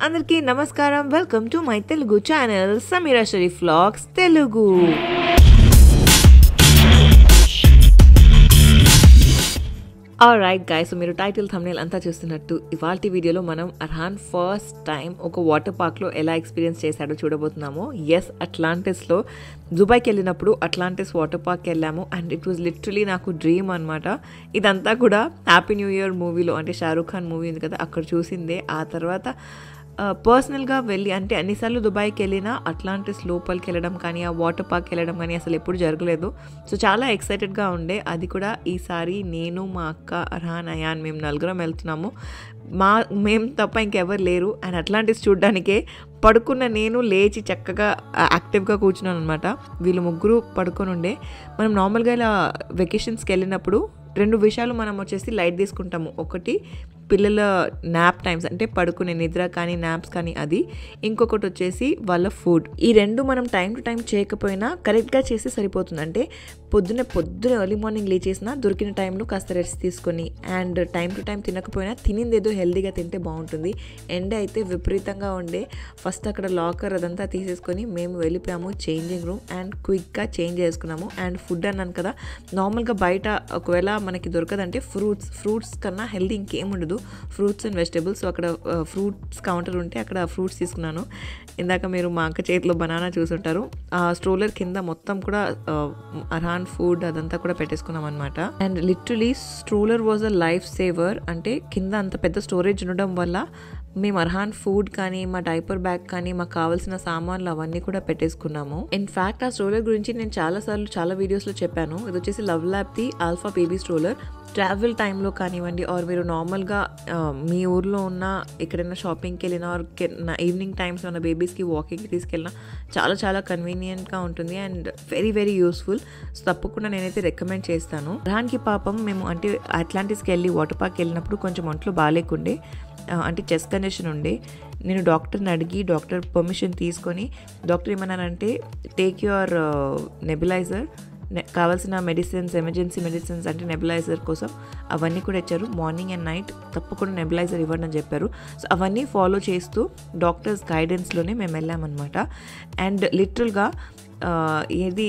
అందరికీ నమస్కారం welcome to my Telugu channel Sameera Sharif vlogs Telugu right guys మీరు టైటిల్ థంబ్నైల్ అంతా చూస్తున్నట్టు ఇవాళ వీడియోలో మనం అర్హాన్ ఫస్ట్ టైం ఒక వాటర్ పార్క్లో ఎలా ఎక్స్పీరియన్స్ చేశాడో చూడబోతున్నాము ఎస్ అట్లాంటిస్లో దుబాయ్కి వెళ్ళినప్పుడు అట్లాంటిస్ వాటర్ పార్క్ వెళ్ళాము అండ్ ఇట్ వాజ్ లిటరలీ నాకు డ్రీమ్ అనమాట ఇదంతా కూడా హ్యాపీ న్యూ ఇయర్ మూవీలో అంటే షారూఖ్ ఖాన్ మూవీ ఉంది కదా అక్కడ చూసిందే ఆ తర్వాత పర్సనల్గా వెళ్ళి అంటే అన్నిసార్లు దుబాయ్కి వెళ్ళినా అట్లాంటిస్ లోపలికి వెళ్ళడం కానీ ఆ వాటర్ పార్క్ వెళ్ళడం కానీ అసలు ఎప్పుడు జరగలేదు సో చాలా ఎక్సైటెడ్గా ఉండే అది కూడా ఈసారి నేను మా అక్క అర్హాన్ అయాన్ మేము నలుగురం వెళ్తున్నాము మా మేము తప్ప ఇంకెవరు లేరు అండ్ అట్లాంటిస్ చూడడానికే పడుకున్న నేను లేచి చక్కగా యాక్టివ్గా కూర్చున్నాను అనమాట వీళ్ళు ముగ్గురు పడుకొని ఉండే మనం నార్మల్గా ఇలా వెకేషన్స్కి వెళ్ళినప్పుడు రెండు విషయాలు మనం వచ్చేసి లైట్ తీసుకుంటాము ఒకటి పిల్లల నాప్ టైమ్స్ అంటే పడుకునే నిద్ర కానీ నాప్స్ కానీ అది ఇంకొకటి వచ్చేసి వాళ్ళ ఫుడ్ ఈ రెండు మనం టైం టు టైం చేయకపోయినా కరెక్ట్గా చేస్తే సరిపోతుంది అంటే పొద్దున్న పొద్దున ఎర్లీ మార్నింగ్ లేచేసినా దొరికిన టైంలో కాస్త రెస్ట్ తీసుకొని అండ్ టైం టు టైం తినకపోయినా తినింది ఏదో హెల్దీగా తింటే బాగుంటుంది ఎండ అయితే విపరీతంగా ఉండే ఫస్ట్ అక్కడ లాకర్ అదంతా తీసేసుకొని మేము వెళ్ళిపోయాము చేంజింగ్ రూమ్ అండ్ క్విక్గా చేంజ్ చేసుకున్నాము అండ్ ఫుడ్ అన్నాను కదా నార్మల్గా బయట ఒకవేళ మనకి దొరకదంటే ఫ్రూట్స్ ఫ్రూట్స్ కన్నా హెల్దీ ఇంకేం ఉండదు ఫ్రూట్స్ అండ్ వెజిటేబుల్స్ అక్కడ ఫ్రూట్స్ కౌంటర్ ఉంటే అక్కడ ఫ్రూట్స్ తీసుకున్నాను ఇందాక మీరు మా అక్క చేతిలో బనానా చూసుంటారు ఆ స్ట్రోలర్ కింద మొత్తం కూడా అర్హాన్ ఫుడ్ అదంతా కూడా పెట్టేసుకున్నాం అనమాట and literally stroller was a life saver అంటే కింద అంత పెద్ద స్టోరేజ్ ఉండడం వల్ల మేము అర్హాన్ ఫుడ్ కానీ మా డైపర్ బ్యాగ్ కానీ మాకు కావాల్సిన సామాన్లు అవన్నీ కూడా పెట్టేసుకున్నాము ఇన్ఫ్యాక్ట్ ఆ స్ట్రోలర్ గురించి నేను చాలాసార్లు చాలా వీడియోస్లో చెప్పాను ఇది వచ్చేసి లవ్ ల్యాబ్ది ఆల్ఫా బేబీ స్ట్రోలర్ ట్రావెల్ టైంలో కానివ్వండి ఆర్ మీరు నార్మల్గా మీ ఊర్లో ఉన్న ఎక్కడైనా షాపింగ్కి వెళ్ళినా ఆర్ ఈవినింగ్ టైమ్స్ ఉన్న బేబీస్కి వాకింగ్కి తీసుకెళ్ళినా చాలా చాలా కన్వీనియంట్గా ఉంటుంది and very very useful so తప్పకుండా నేనైతే రికమెండ్ చేస్తాను రాన్కి పాపం మేము అంటే అట్లాంటిస్కి వెళ్ళి వాటర్ పార్క్ వెళ్ళినప్పుడు కొంచెం ఒంట్లో బాగాలేకుండే అంటే చెస్ట్ కండిషన్ ఉండే నేను డాక్టర్ని అడిగి డాక్టర్ పర్మిషన్ తీసుకొని డాక్టర్ ఏమన్నారంటే టేక్ యువర్ నెబిలైజర్ కావాల్సిన మెడిసిన్స్ ఎమర్జెన్సీ మెడిసిన్స్ అంటే నెబిలైజర్ కోసం అవన్నీ కూడా ఇచ్చారు మార్నింగ్ అండ్ నైట్ తప్పకుండా నెబిలైజర్ ఇవ్వండి అని చెప్పారు సో అవన్నీ ఫాలో చేస్తూ డాక్టర్స్ గైడెన్స్లోనే మేము వెళ్ళామన్నమాట అండ్ లిటరల్గా ఏది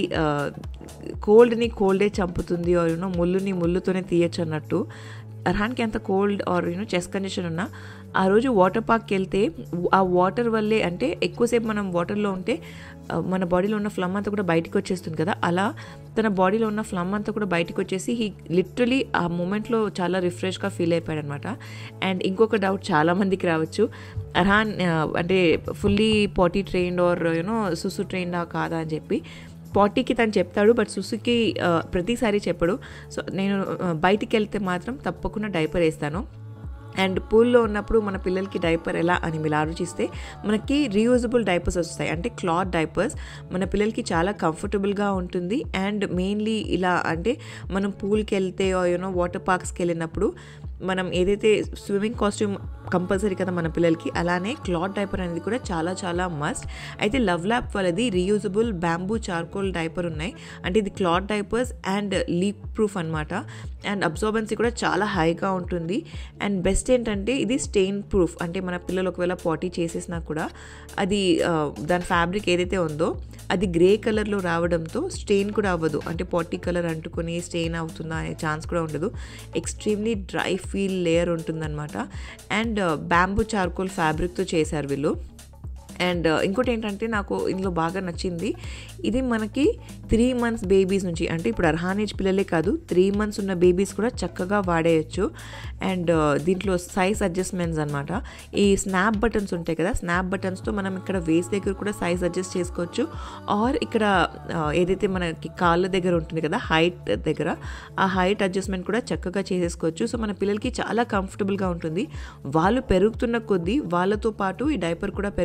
కోల్డ్ని కోల్డే చంపుతుంది ఆర్ యూనో ముళ్ళుని ముళ్ళుతోనే తీయచ్చు అన్నట్టు అర్హాన్కి ఎంత cold or you know chest condition ఉన్నా ఆ రోజు వాటర్ పార్క్కి వెళ్తే ఆ వాటర్ వల్లే అంటే ఎక్కువసేపు మనం వాటర్లో ఉంటే మన బాడీలో ఉన్న ఫ్లమ్ అంతా కూడా బయటకు వచ్చేస్తుంది కదా అలా తన బాడీలో ఉన్న ఫ్లమ్ అంతా కూడా బయటకు వచ్చేసి హీ లిటరలీ ఆ మూమెంట్లో చాలా రిఫ్రెష్గా ఫీల్ అయిపోయాడు అనమాట అండ్ ఇంకొక డౌట్ చాలామందికి రావచ్చు అర్హాన్ అంటే fully potty trained or you know సుసు ట్రైన్డా కాదా అని చెప్పి పార్టీకి తను చెప్తాడు బట్ సుసుకి ప్రతిసారి చెప్పడు సో నేను బయటికి వెళ్తే మాత్రం తప్పకుండా డైపర్ వేస్తాను అండ్ పూల్లో ఉన్నప్పుడు మన పిల్లలకి డైపర్ ఎలా అని మీరు ఆలోచిస్తే మనకి రీయూజబుల్ డైపర్స్ వస్తాయి అంటే క్లాత్ డైపర్స్ మన పిల్లలకి చాలా కంఫర్టబుల్గా ఉంటుంది అండ్ మెయిన్లీ ఇలా అంటే మనం పూల్కి వెళ్తే యూనో వాటర్ పార్క్స్కి వెళ్ళినప్పుడు మనం ఏదైతే స్విమ్మింగ్ కాస్ట్యూమ్ కంపల్సరీ కదా మన పిల్లలకి అలానే క్లాత్ డైపర్ అనేది కూడా చాలా చాలా మస్ట్ అయితే లవ్ ల్యాబ్ వాళ్ళది రీయూజబుల్ బ్యాంబూ చార్కోల్ డైపర్ ఉన్నాయి అంటే ఇది cloth diapers and leak proof అనమాట అండ్ అబ్జార్బెన్సీ కూడా చాలా హైగా ఉంటుంది అండ్ బెస్ట్ ఏంటంటే ఇది స్టెయిన్ ప్రూఫ్ అంటే మన పిల్లలు ఒకవేళ పాటీ చేసేసినా కూడా అది దాని ఫ్యాబ్రిక్ ఏదైతే ఉందో అది గ్రే కలర్లో రావడంతో స్టెయిన్ కూడా అవ్వదు అంటే పాటీ కలర్ అంటుకొని స్టెయిన్ అవుతుందా అనే ఛాన్స్ కూడా ఉండదు ఎక్స్ట్రీమ్లీ డ్రై ఫీల్ లేయర్ ఉంటుందన్నమాట అండ్ బ్యాంబూ చార్కోల్ ఫ్యాబ్రిక్తో చేశారు వీళ్ళు అండ్ ఇంకోటి ఏంటంటే నాకు ఇందులో బాగా నచ్చింది ఇది మనకి త్రీ మంత్స్ బేబీస్ నుంచి అంటే ఇప్పుడు అర్హానేజ్ పిల్లలే కాదు త్రీ మంత్స్ ఉన్న బేబీస్ కూడా చక్కగా వాడేయచ్చు అండ్ దీంట్లో సైజ్ అడ్జస్ట్మెంట్స్ అనమాట ఈ స్నాప్ బటన్స్ ఉంటాయి కదా స్నాప్ బటన్స్తో మనం ఇక్కడ వేస్ దగ్గర కూడా సైజ్ అడ్జస్ట్ చేసుకోవచ్చు ఆర్ ఇక్కడ ఏదైతే మనకి కాళ్ళ దగ్గర ఉంటుంది కదా హైట్ దగ్గర ఆ హైట్ అడ్జస్ట్మెంట్ కూడా చక్కగా చేసేసుకోవచ్చు సో మన పిల్లలకి చాలా కంఫర్టబుల్గా ఉంటుంది వాళ్ళు పెరుగుతున్న కొద్దీ వాళ్ళతో పాటు ఈ డైపర్ కూడా పెరుగుతుంది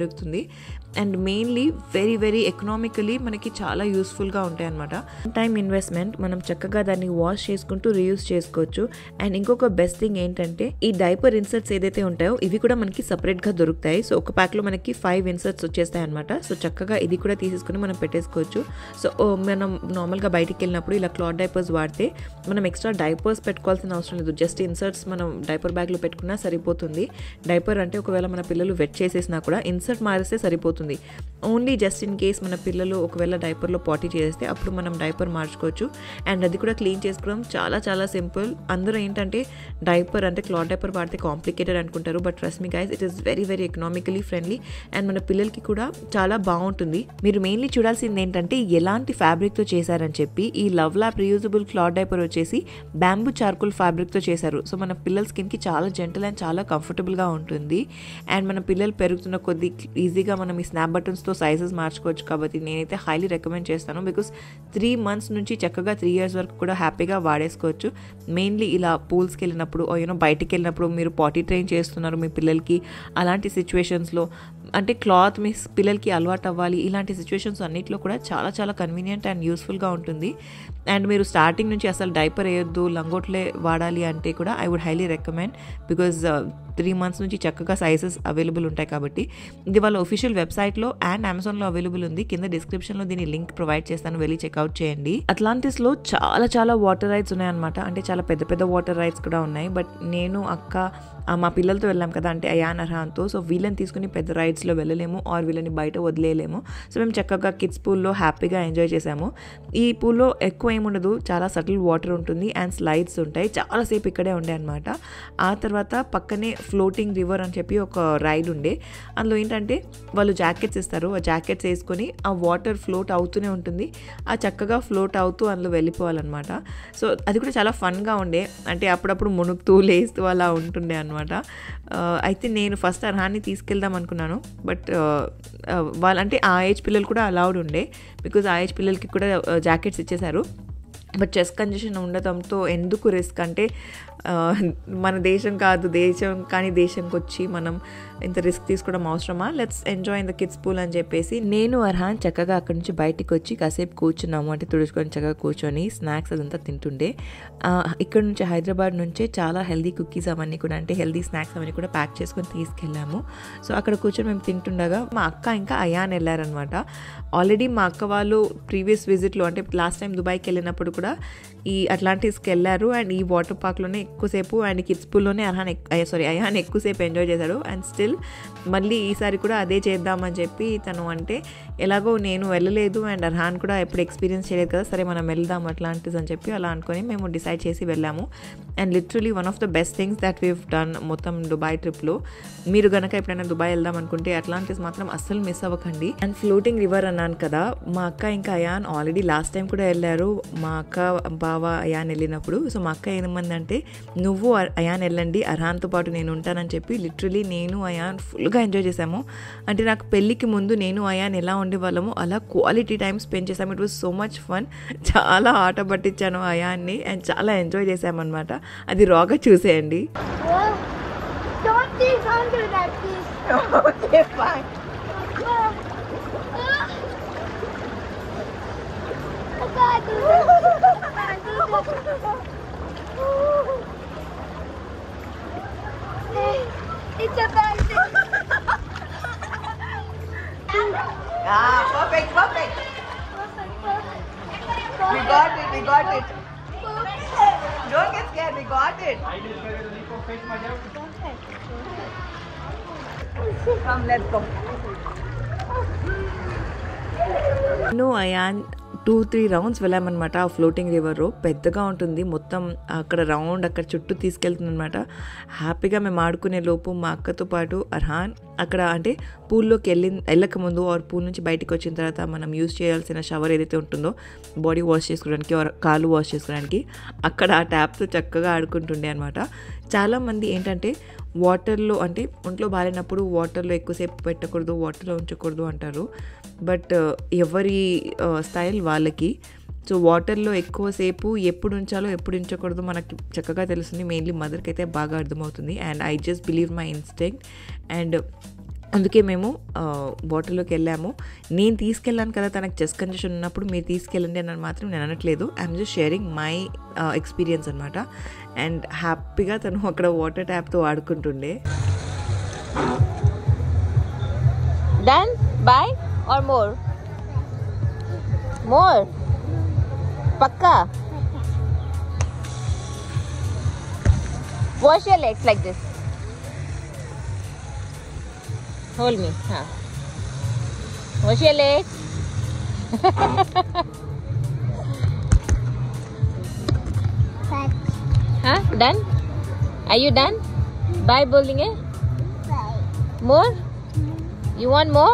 and mainly very very economically మనకి చాలా యూస్ఫుల్గా ఉంటాయి అనమాట టైం ఇన్వెస్ట్మెంట్ మనం చక్కగా దాన్ని వాష్ చేసుకుంటూ రీయూస్ చేసుకోవచ్చు అండ్ ఇంకొక బెస్ట్ థింగ్ ఏంటంటే ఈ డైపర్ ఇన్సర్ట్స్ ఏదైతే ఉంటాయో ఇవి కూడా మనకి సపరేట్గా దొరుకుతాయి సో ఒక ప్యాక్లో మనకి ఫైవ్ ఇన్సర్ట్స్ వచ్చేస్తాయి అనమాట సో చక్కగా ఇది కూడా తీసేసుకుని మనం పెట్టేసుకోవచ్చు సో మనం నార్మల్గా బయటికి వెళ్ళినప్పుడు ఇలా క్లాత్ డైపర్స్ వాడితే మనం ఎక్స్ట్రా డైపర్స్ పెట్టుకోవాల్సిన అవసరం లేదు జస్ట్ ఇన్సర్ట్స్ మనం డైపర్ బ్యాగ్లో పెట్టుకున్నా సరిపోతుంది డైపర్ అంటే ఒకవేళ మన పిల్లలు వెట్ చేసేసినా కూడా ఇన్సర్ట్ మారిస్తే సరిపోతుంది ఓన్లీ జస్ట్ ఇన్ కేస్ మన పిల్లలు ఒకవేళ డైపర్లో పాటీ చేస్తే అప్పుడు మనం డైపర్ మార్చుకోవచ్చు అండ్ అది కూడా క్లీన్ చేసుకోవడం చాలా చాలా సింపుల్ అందరూ ఏంటంటే డైపర్ అంటే క్లాత్ డైపర్ వాడితే కాంప్లికేటెడ్ అనుకుంటారు but trust me guys it is very very economically friendly and మన పిల్లలకి కూడా చాలా బాగుంటుంది మీరు మెయిన్లీ చూడాల్సింది ఏంటంటే ఎలాంటి ఫ్యాబ్రిక్తో చేశారని చెప్పి ఈ love lap reusable cloth diaper వచ్చేసి బ్యాంబూ చార్కోల్ ఫ్యాబ్రిక్తో చేశారు సో మన పిల్లల స్కిన్కి చాలా జెంటల్ అండ్ చాలా కంఫర్టబుల్గా ఉంటుంది అండ్ మన పిల్లలు పెరుగుతున్న కొద్ది ఈజీగా మనం ఈ స్నాప్ బటన్స్తో సైజెస్ మార్చుకోవచ్చు కాబట్టి నేనైతే హైలీ రికమెండ్ చేస్తాను బికాస్ త్రీ మంత్స్ నుంచి చక్కగా త్రీ ఇయర్స్ వరకు కూడా హ్యాపీగా వాడేసుకోవచ్చు మెయిన్లీ ఇలా పూల్స్కి వెళ్ళినప్పుడు యూనో బయటికి వెళ్ళినప్పుడు మీరు పాటీ ట్రైన్ చేస్తున్నారు మీ పిల్లలకి అలాంటి సిచ్యువేషన్స్లో అంటే క్లాత్ మీ పిల్లలకి అలవాటు అవ్వాలి ఇలాంటి సిచ్యువేషన్స్ అన్నింటిలో కూడా చాలా చాలా కన్వీనియంట్ అండ్ యూస్ఫుల్గా ఉంటుంది అండ్ మీరు స్టార్టింగ్ నుంచి అసలు డైపర్ వేయొద్దు లంగోట్లే వాడాలి అంటే కూడా I would highly recommend because three months నుంచి చక్కగా సైజెస్ అవైలబుల్ ఉంటాయి కాబట్టి ఇది వాళ్ళ ఒఫిషియల్ వెబ్సైట్లో అండ్ అమెజాన్లో అవైలబుల్ ఉంది కింద డిస్క్రిప్షన్లో దీని లింక్ ప్రొవైడ్ చేస్తాను వెళ్ళి చెక్అవుట్ చేయండి అట్లాంటిస్లో చాలా చాలా వాటర్ రైడ్స్ ఉన్నాయన్నమాట అంటే చాలా పెద్ద పెద్ద వాటర్ రైడ్స్ కూడా ఉన్నాయి బట్ నేను అక్క మా పిల్లలతో వెళ్ళాం కదా అంటే అయాన్ అర్హాన్తో సో వీళ్ళని తీసుకుని పెద్ద రైడ్స్లో వెళ్ళలేము ఆర్ వీళ్ళని బయట వదిలేయలేము సో మేము చక్కగా కిడ్స్ పూల్లో హ్యాపీగా ఎంజాయ్ చేసాము ఈ పూల్లో ఎక్కువ ఏముండదు చాలా సటిల్ వాటర్ ఉంటుంది అండ్ స్లైడ్స్ ఉంటాయి చాలాసేపు ఇక్కడే ఉండే అనమాట ఆ తర్వాత పక్కనే ఫ్లోటింగ్ రివర్ అని చెప్పి ఒక రైడ్ ఉండే అందులో ఏంటంటే వాళ్ళు జాకెట్స్ ఇస్తారు ఆ జాకెట్స్ వేసుకొని ఆ వాటర్ ఫ్లోట్ అవుతూనే ఉంటుంది ఆ చక్కగా ఫ్లోట్ అవుతూ అందులో వెళ్ళిపోవాలన్నమాట సో అది కూడా చాలా ఫన్గా ఉండే అంటే అప్పుడప్పుడు మునుగుతూ లేస్తూ అలా ఉంటుండే అనమాట అయితే నేను ఫస్ట్ అర్హాన్ని తీసుకెళ్దాం అనుకున్నాను బట్ వాళ్ళంటే ఆ ఏజ్ పిల్లలు కూడా అలౌడ్ ఉండే బికాజ్ ఆ ఏజ్ పిల్లలకి కూడా జాకెట్స్ ఇచ్చేశారు బట్ చెస్ట్ కంజెషన్ ఉండటంతో ఎందుకు రిస్క్ అంటే మన దేశం కాదు దేశం కానీ దేశంకి వచ్చి మనం ఇంత రిస్క్ తీసుకోవడం అవసరమా let's enjoy in the kids pool అని చెప్పేసి నేను అర్హాన్ చక్కగా అక్కడి నుంచి బయటికి వచ్చి కాసేపు కూర్చున్నాము అంటే తుడుచుకొని చక్కగా కూర్చొని స్నాక్స్ అదంతా తింటుండే ఇక్కడ నుంచి హైదరాబాద్ నుంచే చాలా హెల్దీ కుకీస్ అవన్నీ కూడా అంటే హెల్దీ స్నాక్స్ అవన్నీ కూడా ప్యాక్ చేసుకొని తీసుకెళ్ళాము సో అక్కడ కూర్చొని మేము తింటుండగా మా అక్క ఇంకా అయాన్ వెళ్ళారనమాట ఆల్రెడీ మా అక్క వాళ్ళు ప్రీవియస్ విజిట్లో అంటే లాస్ట్ టైం దుబాయ్కి వెళ్ళినప్పుడు కూడా ఈ అట్లాంటిస్కి వెళ్ళారు అండ్ ఈ వాటర్ పార్క్లోనే ఎక్కువసేపు అండ్ కిడ్స్ పూల్లోనే అర్హాన్ సారీ అయాన్ ఎక్కువసేపు ఎంజాయ్ చేశాడు అండ్ స్టిల్ మళ్ళీ ఈసారి కూడా అదే చేద్దామని చెప్పి తను అంటే ఎలాగో నేను వెళ్ళలేదు అండ్ అర్హాన్ కూడా ఎప్పుడు ఎక్స్పీరియన్స్ చేయలేదు కదా సరే మనం వెళ్దాం అట్లాంటిస్ అని చెప్పి అలా అనుకొని మేము డిసైడ్ చేసి వెళ్ళాము and literally one of the best things that we've done మొత్తం దుబాయ్ ట్రిప్లో మీరు కనుక ఎప్పుడైనా దుబాయ్ వెళ్దాం అనుకుంటే అట్లాంటిస్ మాత్రం అస్సలు మిస్ అవ్వకండి అండ్ ఫ్లోటింగ్ రివర్ అన్నాను కదా మా అక్క ఇంకా అయాన్ ఆల్రెడీ లాస్ట్ టైం కూడా వెళ్ళారు మా అక్క బావ అయాన్ వెళ్ళినప్పుడు సో మా అక్క ఏమందంటే నువ్వు అయాన్ వెళ్ళండి అర్హాన్తో పాటు నేను ఉంటానని చెప్పి లిటరలీ నేను అయాన్ ఫుల్గా ఎంజాయ్ చేశాము అంటే నాకు పెళ్ళికి ముందు నేను అయాన్ ఎలా ఉండేవాళ్ళము అలా క్వాలిటీ టైం స్పెండ్ చేసాము it was so much fun చాలా ఆట పట్టించాను అయాన్ని అండ్ చాలా ఎంజాయ్ చేసామన్నమాట అది రాగా చూసేయండి Don't dig under that, please. Okay fine I can't do this. I can't do this. It's a bad thing. Ah, perfect, perfect. We got it, we got it. Don't get scared, we got it. Come, let's go. నేను Ayaan two three rounds వెళ్ళామన్నమాట ఆ floating river పెద్దగా ఉంటుంది మొత్తం అక్కడ round అక్కడ చుట్టూ తీసుకెళ్తుంది అనమాట హ్యాపీగా మేము ఆడుకునే లోపు మా అక్కతో పాటు అర్హాన్ అక్కడ అంటే పూల్లోకి వెళ్ళి వెళ్ళక ముందు ఆర్ పూల్ నుంచి బయటకు వచ్చిన తర్వాత మనం యూజ్ చేయాల్సిన షవర్ ఏదైతే ఉంటుందో బాడీ వాష్ చేసుకోవడానికి ఆర్ కాలు వాష్ చేసుకోవడానికి అక్కడ ఆ ట్యాప్తో చక్కగా ఆడుకుంటుండే అనమాట చాలామంది ఏంటంటే వాటర్లో అంటే ఒంట్లో బాగాలేనప్పుడు వాటర్లో ఎక్కువసేపు పెట్టకూడదు వాటర్లో ఉంచకూడదు అంటారు బట్ ఎవరి స్టైల్ వాళ్ళకి సో వాటర్లో ఎక్కువసేపు ఎప్పుడు ఉంచాలో ఎప్పుడు ఉంచకూడదు మనకి చక్కగా తెలుస్తుంది మెయిన్లీ మదర్కి అయితే బాగా అర్థమవుతుంది and I just believe my instinct and అందుకే మేము బాటిల్లోకి వెళ్ళాము నేను తీసుకెళ్ళాను కదా తనకు చెస్ట్ కంజెషన్ ఉన్నప్పుడు మీరు తీసుకెళ్ళండి అని మాత్రం నేను అనట్లేదు I'm just sharing my experience అనమాట అండ్ హ్యాపీగా తను అక్కడ వాటర్ ట్యాప్తో ఆడుకుంటుండే Done? Bye or more? More? Pakka? Wash your legs like this. Hold me. Huh. Wash your legs. But Huh? Done? Are you done? Bye, bowling. Eh? but More? You want more?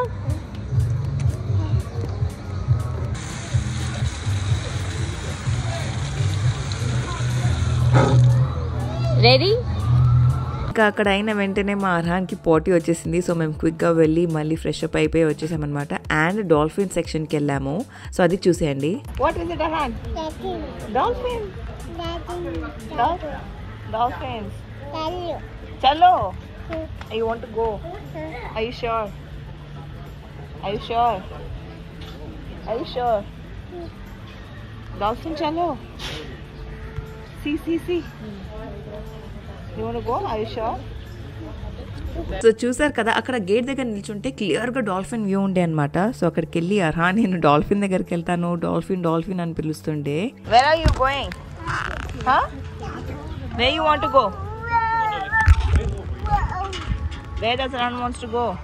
Ready? ఇంకా అక్కడ అయిన వెంటనే మా అర్హాన్కి పోటీ వచ్చేసింది so మేము క్విక్గా వెళ్ళి మళ్ళీ ఫ్రెష్ అప్ అయిపోయి వచ్చేసామన్నమాట అండ్ డాల్ఫిన్ సెక్షన్కి వెళ్ళాము సో అది చూసేయండి What is it, Arhan? daddy, Dolphin. daddy, Dolphins. daddy, Chalo. You want to go? Are you sure? Are you sure? Are you sure? Dolphin, chalo. See, see, see. You want to go? Are you sure? So చూసారు కదా అక్కడ gate దగ్గర నిల్చుంటే క్లియర్గా dolphin view ఉండే అనమాట so అక్కడికి వెళ్ళి అర్హా నేను డాల్ఫిన్ దగ్గరికి వెళ్తాను డాల్ఫిన్ డాల్ఫిన్ అని పిలుస్తుండే Where are you going? Huh? Where you want to go? Where does Ran wants to go?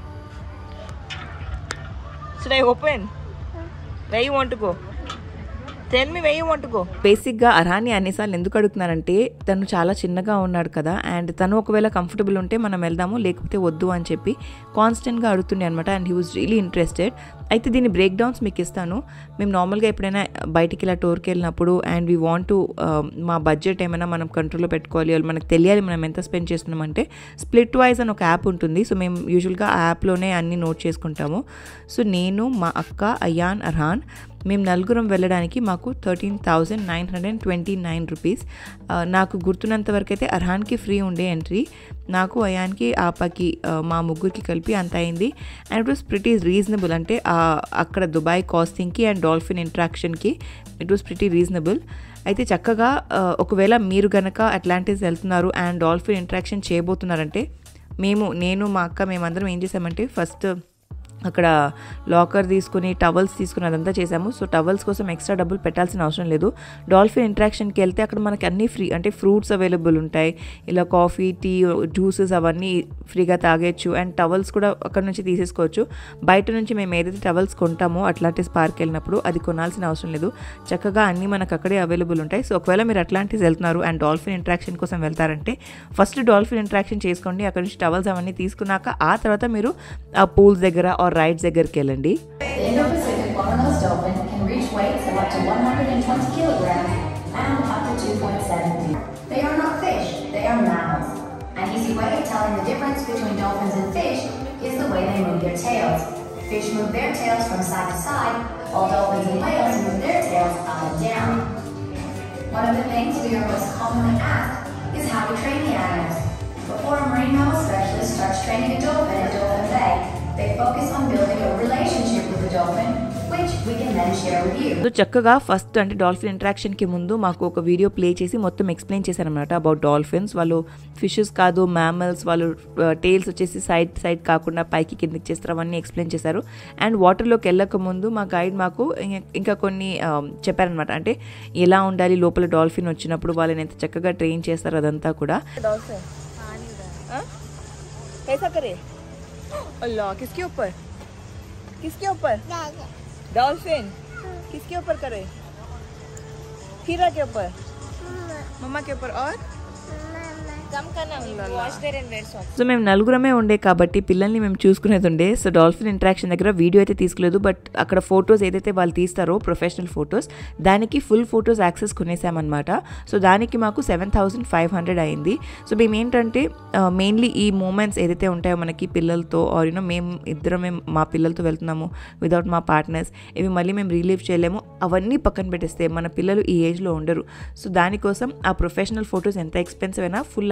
Should I open? Where you want to go? Tell me where you want to go. బేసిక్గా అర్హాని అన్నిసార్లు ఎందుకు అడుగుతున్నారంటే తను చాలా చిన్నగా ఉన్నాడు కదా and తను ఒకవేళ కంఫర్టబుల్ ఉంటే మనం వెళ్దాము లేకపోతే వద్దు అని చెప్పి కాన్స్టెంట్గా అడుగుతుండే అనమాట and he was really interested అయితే దీని బ్రేక్ డౌన్స్ మీకు ఇస్తాను మేము నార్మల్గా ఎప్పుడైనా బయటికి ఇలా టూర్కి వెళ్ళినప్పుడు అండ్ వీ వాంట్ టు మా బడ్జెట్ ఏమైనా మనం కంట్రోల్లో పెట్టుకోవాలి వాళ్ళు మనకు తెలియాలి మనం ఎంత స్పెండ్ చేస్తున్నామంటే స్ప్లిట్ వైజ్ అని ఒక యాప్ ఉంటుంది సో మేము యూజువల్గా ఆ యాప్లోనే అన్ని నోట్ చేసుకుంటాము సో నేను మా అక్క అయాన్ అర్హాన్ మేము నలుగురం వెళ్ళడానికి మాకు thirteen thousand nine hundred twenty nine rupees నాకు గుర్తున్నంత వరకు అయితే అర్హాన్కి ఫ్రీ ఉండే ఎంట్రీ నాకు అయాన్కి ఆపాకి ఆ, మా ముగ్గురికి కలిపి అంత అయింది and it was pretty reasonable అంటే ఆ, అక్కడ దుబాయ్ కాస్టింగ్కి అండ్ డాల్ఫిన్ ఇంట్రాక్షన్కి ఇట్ వాస్ ప్రిటీ రీజనబుల్ అయితే చక్కగా ఆ, ఒకవేళ మీరు గనక అట్లాంటిస్ వెళ్తున్నారు అండ్ డాల్ఫిన్ ఇంట్రాక్షన్ చేయబోతున్నారంటే మేము నేను మా అక్క మేమందరం ఏం చేసామంటే ఫస్ట్ అక్కడ లాకర్ తీసుకుని టవల్స్ తీసుకుని అదంతా చేసాము సో టవల్స్ కోసం ఎక్స్ట్రా డబ్బులు పెట్టాల్సిన అవసరం లేదు డాల్ఫిన్ ఇంట్రాక్షన్కి వెళ్తే అక్కడ మనకి అన్నీ ఫ్రీ అంటే ఫ్రూట్స్ అవైలబుల్ ఉంటాయి ఇలా కాఫీ టీ జ్యూసెస్ అవన్నీ ఫ్రీగా తాగేయచ్చు అండ్ టవల్స్ కూడా అక్కడ నుంచి తీసేసుకోవచ్చు బయట నుంచి మేము ఏదైతే టవల్స్ కొంటామో అట్లాంటిస్ పార్క్ వెళ్ళినప్పుడు అది కొనాల్సిన అవసరం లేదు చక్కగా అన్నీ మనకు అక్కడే అవైలబుల్ ఉంటాయి సో ఒకవేళ మీరు అట్లాంటిస్ వెళ్తున్నారు అండ్ డాల్ఫిన్ ఇంట్రాక్షన్ కోసం వెళ్తారంటే ఫస్ట్ డాల్ఫిన్ ఇంట్రాక్షన్ చేసుకోండి అక్కడ నుంచి టవల్స్ అవన్నీ తీసుకున్నాక ఆ తర్వాత మీరు ఆ పూల్స్ దగ్గర ఆర్ రైడ్స్ దగ్గరికి వెళ్ళండి The Indo-Pacific bottlenose dolphin can reach weights of up to 120 kilograms and up to 2.7 feet. They are not fish, they are mammals. An easy way of telling the difference between dolphins and fish is the way they move their tails. Fish move their tails from side to side, while dolphins and whales move their tails up and down. One of the things we are most commonly asked is how we train the animals. Before a marine mammal specialist starts training a dolphin at Dolphin Bay, they focus on building a relationship with the dolphin, which we can then share with you. So చక్కగా first అంటే dolphin ఇంట్రాక్షన్కి ముందు మాకు ఒక video play చేసి మొత్తం explain చేశారనమాట about dolphins వాళ్ళు ఫిషెస్ కాదు మ్యామల్స్ వాళ్ళు టేల్స్ వచ్చేసి సైడ్ సైడ్ కాకుండా పైకి కిందకి చేస్తారు అవన్నీ ఎక్స్ప్లెయిన్ చేశారు అండ్ వాటర్లోకి వెళ్ళక ముందు మా గైడ్ మాకు ఇం- ఇంకా కొన్ని ఆ, చెప్పారనమాట అంటే ఎలా ఉండాలి లోపల డాల్ఫిన్ వచ్చినప్పుడు వాళ్ళని ఎంత చక్కగా ట్రైన్ చేస్తారు అదంతా కూడా डॉल्फिन हाँ? कैसा करे अल्लाह किसके ऊपर किसके ऊपर daddy, डॉल्फिन किसके ऊपर करे हीरा के ऊपर mama, मम्मा के ऊपर और mama. कम करना wash there and wear socks so మేము నలుగురమే ఉండే కాబట్టి పిల్లల్ని మేము చూసుకునేది ఉండే సో డాల్ఫిన్ ఇంట్రాక్షన్ దగ్గర వీడియో అయితే తీసుకోలేదు బట్ అక్కడ ఫొటోస్ ఏదైతే వాళ్ళు తీస్తారో ప్రొఫెషనల్ ఫొటోస్ దానికి ఫుల్ ఫొటోస్ యాక్సెస్ కొనేసామన్నమాట సో దానికి మాకు సెవెన్ థౌసండ్ ఫైవ్ హండ్రెడ్ అయింది సో మేము ఏంటంటే మెయిన్లీ ఈ మూమెంట్స్ ఏదైతే ఉంటాయో మనకి పిల్లలతో ఆర్ యూనో మేము ఇద్దరమే మా పిల్లలతో వెళ్తున్నాము వితౌట్ మా పార్ట్నర్స్ ఇవి మళ్ళీ మేము రిలీవ్ చేయలేము అవన్నీ పక్కన పెట్టేస్తే మన పిల్లలు ఈ ఏజ్లో ఉండరు సో దానికోసం ఆ ప్రొఫెషనల్ ఫొటోస్ ఎంత ఎక్స్పెన్సివ్ అయినా ఫుల్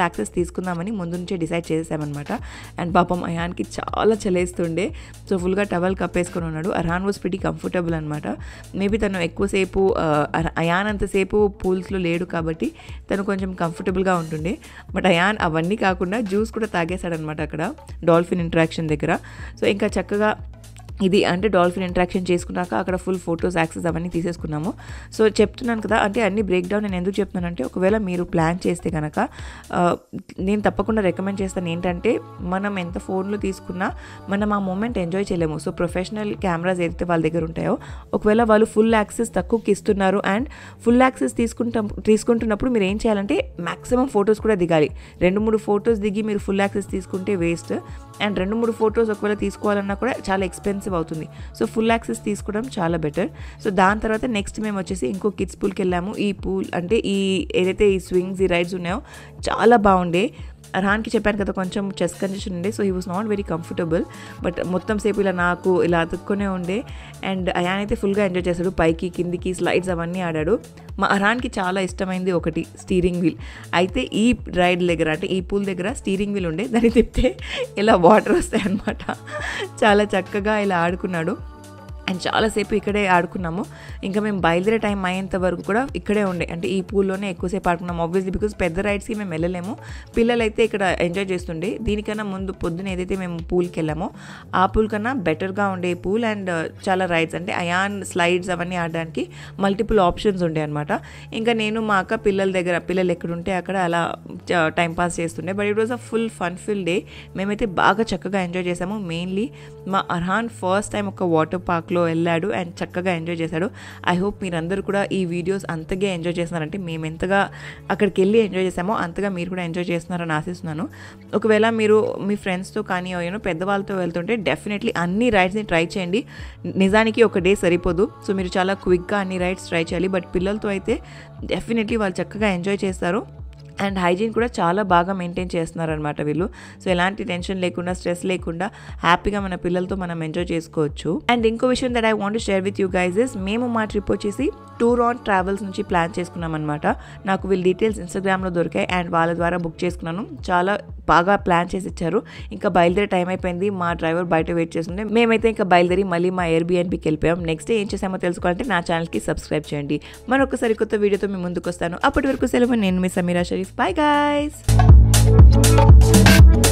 యాక్సెస్ తీసుకుందామని ముందు నుంచే డిసైడ్ చేసామన్నమాట అండ్ పాపం అయాన్కి చాలా చలేస్తుండే సో ఫుల్గా టవల్ కప్పేసుకొని ఉన్నాడు అర్హాన్ వాజ్ ప్రిటీ కంఫర్టబుల్ అనమాట మేబీ తను ఎక్కువసేపు ఆ, అర- అయాన్ అంతసేపు పూల్స్లో లేడు కాబట్టి తను కొంచెం కంఫర్టబుల్గా ఉంటుండే బట్ అయాన్ అవన్నీ కాకుండా జ్యూస్ కూడా తాగేశాడనమాట అక్కడ డాల్ఫిన్ ఇంటరాక్షన్ దగ్గర సో ఇంకా చక్కగా ఇది అంటే డాల్ఫిన్ ఇంటరాక్షన్ చేసుకున్నాక అక్కడ ఫుల్ ఫొటోస్ యాక్సెస్ అవన్నీ తీసేసుకున్నాము సో చెప్తున్నాను కదా అంటే అన్ని బ్రేక్ డౌన్ నేను ఎందుకు చెప్తున్నానంటే ఒకవేళ మీరు ప్లాన్ చేస్తే కనుక ఆ, నేను తప్పకుండా రికమెండ్ చేస్తాను ఏంటంటే మనం ఎంత ఫోన్లో తీసుకున్నా మనం ఆ మూమెంట్ ఎంజాయ్ చేయలేము సో ప్రొఫెషనల్ కెమెరాస్ ఏదైతే వాళ్ళ దగ్గర ఉంటాయో ఒకవేళ వాళ్ళు ఫుల్ యాక్సెస్ తక్కువకి ఇస్తున్నారు అండ్ ఫుల్ యాక్సెస్ తీసుకుంటాం తీసుకుంటున్నప్పుడు మీరు ఏం చేయాలంటే మాక్సిమం ఫొటోస్ కూడా దిగాలి రెండు మూడు ఫొటోస్ దిగి మీరు ఫుల్ యాక్సెస్ తీసుకుంటే వేస్ట్ అండ్ రెండు మూడు ఫొటోస్ ఒకవేళ తీసుకోవాలన్నా కూడా చాలా ఎక్స్పెన్సివ్ అవుతుంది సో ఫుల్ యాక్సెస్ తీసుకోవడం చాలా బెటర్ సో దాని తర్వాత నెక్స్ట్ మేము వచ్చేసి ఇంకో కిడ్స్ పూల్కి వెళ్ళాము ఈ పూల్ అంటే ఈ ఏదైతే ఈ స్వింగ్స్ ఈ రైడ్స్ ఉన్నాయో చాలా బాగుండే అర్హాన్కి చెప్పాను కదా కొంచెం చెస్ట్ కండిషన్ ఉండే so he was not very comfortable but మొత్తం సేపు ఇలా నాకు ఇలా అతుక్కునే ఉండే అండ్ అయాన్ అయితే ఫుల్గా ఎంజాయ్ చేశాడు పైకి కిందికి స్లైడ్స్ అవన్నీ ఆడాడు మా అర్హాన్కి చాలా ఇష్టమైంది ఒకటి స్టీరింగ్ వీల్ అయితే ఈ రైడ్ దగ్గర అంటే ఈ పూల్ దగ్గర స్టీరింగ్ వీల్ ఉండే దాన్ని తిప్పితే ఇలా వాటర్ వస్తాయి అనమాట చాలా చక్కగా ఇలా ఆడుకున్నాడు అండ్ చాలాసేపు ఇక్కడే ఆడుకున్నాము ఇంకా మేము బయలుదేరే టైం అయ్యేంత వరకు కూడా ఇక్కడే ఉండే అంటే ఈ పూల్లోనే ఎక్కువసేపు ఆడుకున్నాము ఆబ్వియస్లీ బికాస్ పెద్ద రైడ్స్కి మేము వెళ్ళలేము పిల్లలైతే ఇక్కడ ఎంజాయ్ చేస్తుండే దీనికన్నా ముందు పొద్దున ఏదైతే మేము పూల్కి వెళ్ళామో ఆ పూల్ కన్నా బెటర్గా ఉండే పూల్ అండ్ చాలా రైడ్స్ అంటే అయాన్ స్లైడ్స్ అవన్నీ ఆడడానికి మల్టిపుల్ ఆప్షన్స్ ఉండే అనమాట ఇంకా నేను మా అక్క పిల్లల దగ్గర పిల్లలు ఎక్కడ ఉంటే అక్కడ అలా టైం పాస్ చేస్తుండే but it was uh full fun fill day మేమైతే బాగా చక్కగా ఎంజాయ్ చేసాము మెయిన్లీ మా అర్హాన్ ఫస్ట్ టైం ఒక వాటర్ పార్క్లో వెళ్ళాడు అండ్ చక్కగా ఎంజాయ్ చేశాడు ఐ హోప్ మీరందరూ కూడా ఈ వీడియోస్ అంతగా ఎంజాయ్ చేస్తున్నారంటే మేము ఎంతగా అక్కడికి వెళ్ళి ఎంజాయ్ చేసామో అంతగా మీరు కూడా ఎంజాయ్ చేస్తున్నారని ఆశిస్తున్నాను ఒకవేళ మీరు మీ ఫ్రెండ్స్తో కానీ యూనో పెద్దవాళ్ళతో వెళ్తుంటే డెఫినెట్లీ అన్ని రైడ్స్ని ట్రై చేయండి నిజానికి ఒక డే సరిపోదు సో మీరు చాలా క్విక్గా అన్ని రైడ్స్ ట్రై చేయాలి బట్ పిల్లలతో అయితే డెఫినెట్లీ వాళ్ళు చక్కగా ఎంజాయ్ చేస్తారు అండ్ హైజీన్ కూడా చాలా బాగా మెయింటైన్ చేస్తున్నారనమాట వీళ్ళు సో ఎలాంటి టెన్షన్ లేకుండా స్ట్రెస్ లేకుండా హ్యాపీగా మన పిల్లలతో మనం ఎంజాయ్ చేసుకోవచ్చు అండ్ ఇంకో విషయం that I want share with you guys is మేము మా ట్రిప్ వచ్చేసి టూర్ ఆన్ ట్రావెల్స్ నుంచి ప్లాన్ చేసుకున్నాం అనమాట నాకు వీళ్ళ డీటెయిల్స్ ఇన్స్టాగ్రామ్లో దొరికాయి అండ్ వాళ్ళ ద్వారా బుక్ చేసుకున్నాను చాలా బాగా ప్లాన్ చేసి ఇచ్చారు ఇంకా బయలుదేరే టైం అయిపోయింది మా డ్రైవర్ బయట వెయిట్ చేస్తుండే మేమైతే ఇంకా బయలుదేరి మళ్ళీ మా ఎయిర్బిఎన్బికి వెళ్ళిపోయాం నెక్స్ట్ డే ఏం చేసామో తెలుసుకోవాలంటే నా ఛానల్కి సబ్స్క్రైబ్ చేయండి మరొకసారి కొత్త వీడియోతో మీ ముందుకు వస్తాను అప్పటి వరకు సెలవు నేను మీ సమీరా షరీఫ్ బాయ్ గాయస్